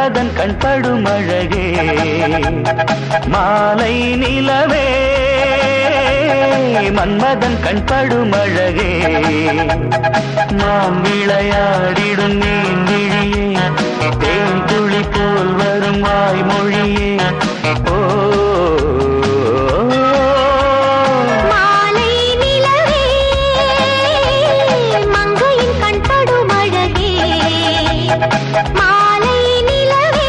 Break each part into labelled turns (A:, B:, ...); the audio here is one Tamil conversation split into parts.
A: மன்மதன் கண்படும் அழகே மாலை நிலவே மன்மதன் கண்படும் அழகே நாம் விளையாடிடும் நீன் விழியே தேன் துளி போல் வரும் வாய்மொழியே ஓ
B: மாலை நிலவே மங்கையின் கண்படும் அழகே மாலை நிலவே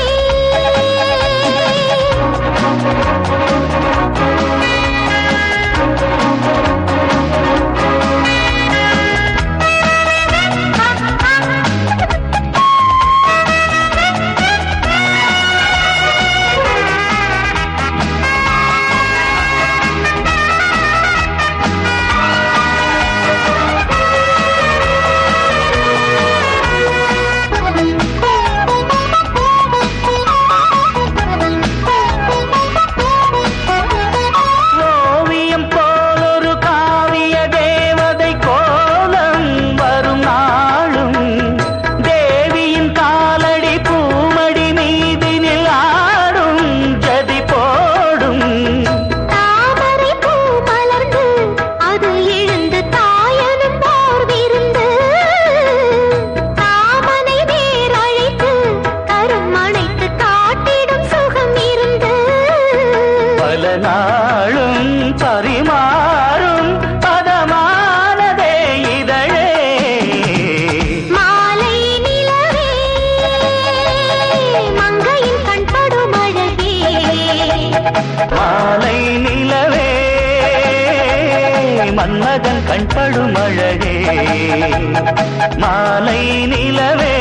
A: ஓவியம் போலொரு காவிய தேவதை கோலம் வரும் நாளும் தேவியின் காலடி பூமடி மீதினில் ஆடும் ஜதி போடும்
B: தாமரை பூ மலர்ந்து அது எழுந்து தாயனும் போர் விருந்து தாமனை வேர் அழைத்து கரும் அணைத்து காட்டிடும் சுகம் இருந்து
A: பல நாளும் பரிமாறும் பதமானதே இதழே
B: மாலை நிலவே மங்கையின் கண்படும் அழகே
A: மாலை நிலவே மன்மதன் கண்படும் அழகே மாலை நிலவே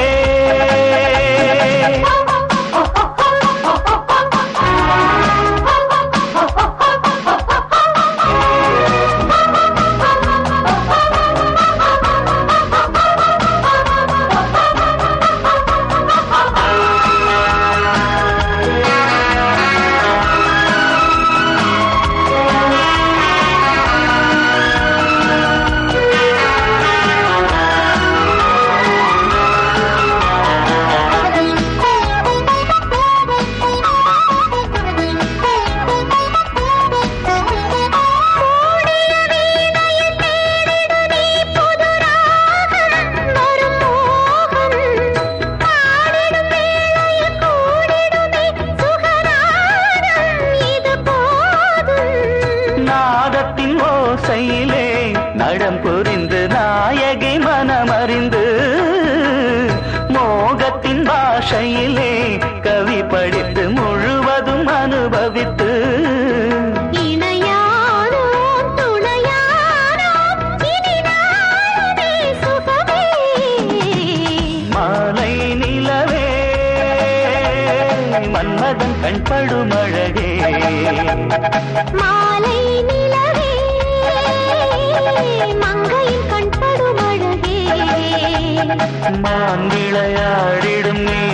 A: நாதத்தின் ஓசையிலே நடம் புரிந்து நாயகி மனமறிந்து மோகத்தின் பாஷையிலே கவி படித்து முழுவதும் அனுபவித்து
B: இணையானோ துணையானோ இனி நாளுமே சுகமே
A: மாலை நிலவே மன்மதன் கண்படும் அழகே
B: மாலை நிலவே மங்கையின் கண்படும் அழகே
A: மான் விளையாடிடும் நீ